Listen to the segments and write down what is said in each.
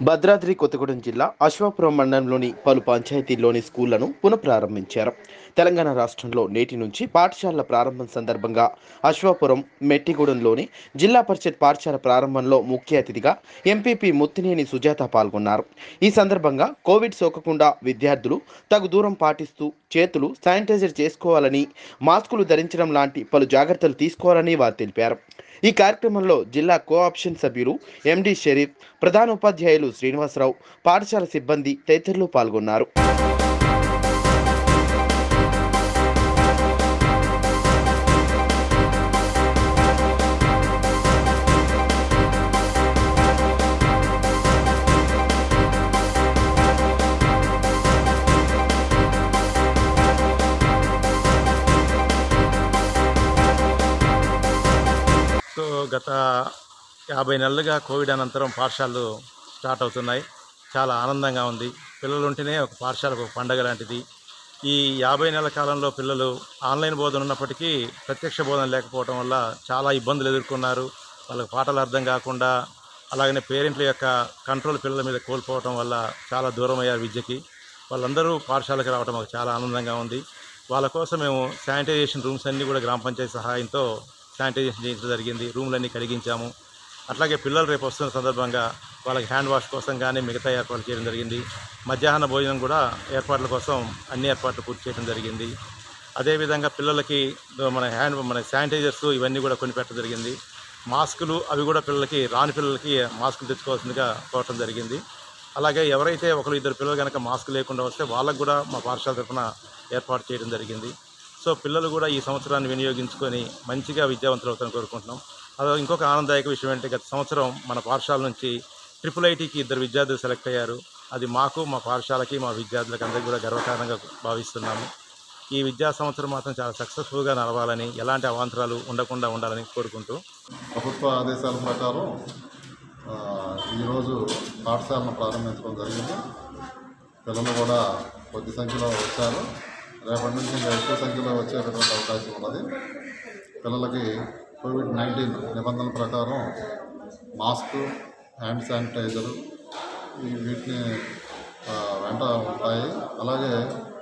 భద్రాద్రి కొత్తగూడెం జిల్లా అశ్వాపురం మండలంలోని పలు పంచాయతీల్లోని స్కూళ్లను పునఃప్రారంభించారు తెలంగాణ రాష్ట్రంలో నేటి నుంచి పాఠశాలల ప్రారంభం సందర్భంగా అశ్వాపురం మెట్టిగూడెంలోని జిల్లా పరిషత్ పాఠశాల ప్రారంభంలో ముఖ్య అతిథిగా ఎంపీపీ ముత్తినేని సుజాత పాల్గొన్నారు ఈ సందర్భంగా కోవిడ్ సోకకుండా విద్యార్థులు తగు దూరం పాటిస్తూ చేతులు శానిటైజర్ చేసుకోవాలని మాస్కులు ధరించడం లాంటి పలు జాగ్రత్తలు తీసుకోవాలని వారు తెలిపారు ఈ కార్యక్రమంలో జిల్లా కోఆప్షన్ సభ్యులు ఎండి షరీఫ్ ప్రధాన ఉపాధ్యాయులు శ్రీనివాసరావు పాఠశాల సిబ్బంది తదితరులు పాల్గొన్నారు సో గత యాభై నెలలుగా కోవిడ్ అనంతరం పాఠశాలలు స్టార్ట్ అవుతున్నాయి చాలా ఆనందంగా ఉంది పిల్లలు ఉంటేనే ఒక పాఠశాలకు ఒక పండగ లాంటిది ఈ యాభై నెలల కాలంలో పిల్లలు ఆన్లైన్ బోధన ఉన్నప్పటికీ ప్రత్యక్ష బోధన లేకపోవడం వల్ల చాలా ఇబ్బందులు ఎదుర్కొన్నారు వాళ్ళకి పాఠాలు అర్థం కాకుండా అలాగనే పేరెంట్ల యొక్క కంట్రోల్ పిల్లల మీద కోల్పోవడం వల్ల చాలా దూరం అయ్యారు విద్యకి వాళ్ళందరూ పాఠశాలకు రావడం మాకు చాలా ఆనందంగా ఉంది వాళ్ళ కోసం మేము శానిటైజేషన్ రూమ్స్ అన్నీ కూడా గ్రామ పంచాయతీ సహాయంతో శానిటైజేషన్ చేయించడం జరిగింది రూమ్లన్నీ కడిగించాము అట్లాగే పిల్లలు రేపు వస్తున్న సందర్భంగా వాళ్ళకి హ్యాండ్ వాష్ కోసం కానీ మిగతా ఏర్పాట్లు చేయడం జరిగింది మధ్యాహ్న భోజనం కూడా ఏర్పాట్ల కోసం అన్ని ఏర్పాట్లు పూర్తి చేయడం జరిగింది అదేవిధంగా పిల్లలకి మన హ్యాండ్ మన శానిటైజర్స్ ఇవన్నీ కూడా కొనిపెట్టడం జరిగింది మాస్కులు అవి కూడా పిల్లలకి రాని పిల్లలకి మాస్కులు తెచ్చుకోవాల్సిందిగా కోరటం జరిగింది అలాగే ఎవరైతే ఒకరు ఇద్దరు పిల్లలు కనుక మాస్క్ లేకుండా వస్తే వాళ్ళకు కూడా మా పాఠశాల తరఫున ఏర్పాటు చేయడం జరిగింది సో పిల్లలు కూడా ఈ సంవత్సరాన్ని వినియోగించుకొని మంచిగా విద్యావంతులు అవుతారని కోరుకుంటున్నాం అదే ఇంకొక ఆనందదాయక విషయం ఏంటంటే గత సంవత్సరం మన పాఠశాల నుంచి ట్రిపుల్ ఐటీకి ఇద్దరు విద్యార్థులు సెలెక్ట్ అయ్యారు అది మాకు మా పాఠశాలకి మా విద్యార్థులకు అందరికీ కూడా గర్వకారణంగా భావిస్తున్నాము ఈ విద్యా సంవత్సరం మాత్రం చాలా సక్సెస్ఫుల్గా నడవాలని ఎలాంటి అవాంతరాలు ఉండకుండా ఉండాలని కోరుకుంటూ ప్రభుత్వ ఆదేశాల ప్రకారం ఆ, ఈరోజు పాఠశాలను ప్రారంభించడం జరిగింది పిల్లలు కూడా కొద్ది సంఖ్యలో వచ్చారు రేపటి నుంచి ఇంకా ఎక్కువ సంఖ్యలో వచ్చేటటువంటి అవకాశం ఉన్నది పిల్లలకి కోవిడ్ నైన్టీన్ నిబంధనల ప్రకారం మాస్క్ హ్యాండ్ శానిటైజర్ ఈ వీటిని ఆ, వెంట ఉంటాయి అలాగే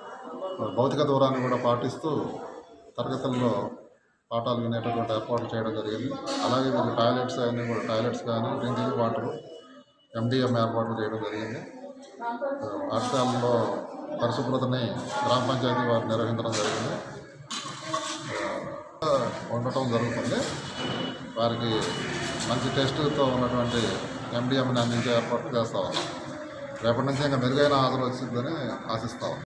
భౌతిక దూరాన్ని కూడా పాటిస్తూ తరగతుల్లో పాఠాలు వినేటటువంటి ఏర్పాట్లు చేయడం జరిగింది అలాగే వీళ్ళు టాయిలెట్స్ అన్నీ కూడా టాయిలెట్స్ కానీ డ్రింకింగ్ వాటర్ ఎండిఎం ఏర్పాట్లు చేయడం జరిగింది ఆ, పాఠశాలలో పరిశుభ్రతని గ్రామ పంచాయతీ వారు నిర్వహించడం జరిగింది ఆ, ఉండటం జరుగుతుంది వారికి మంచి టెస్టుతో ఉన్నటువంటి ఎండిఎంని అందించే ఏర్పాట్లు చేస్తా ఉన్నాం రేపటి నుంచి ఇంకా మెరుగైన హాజరు వచ్చిందని ఆశిస్తా ఉన్నాం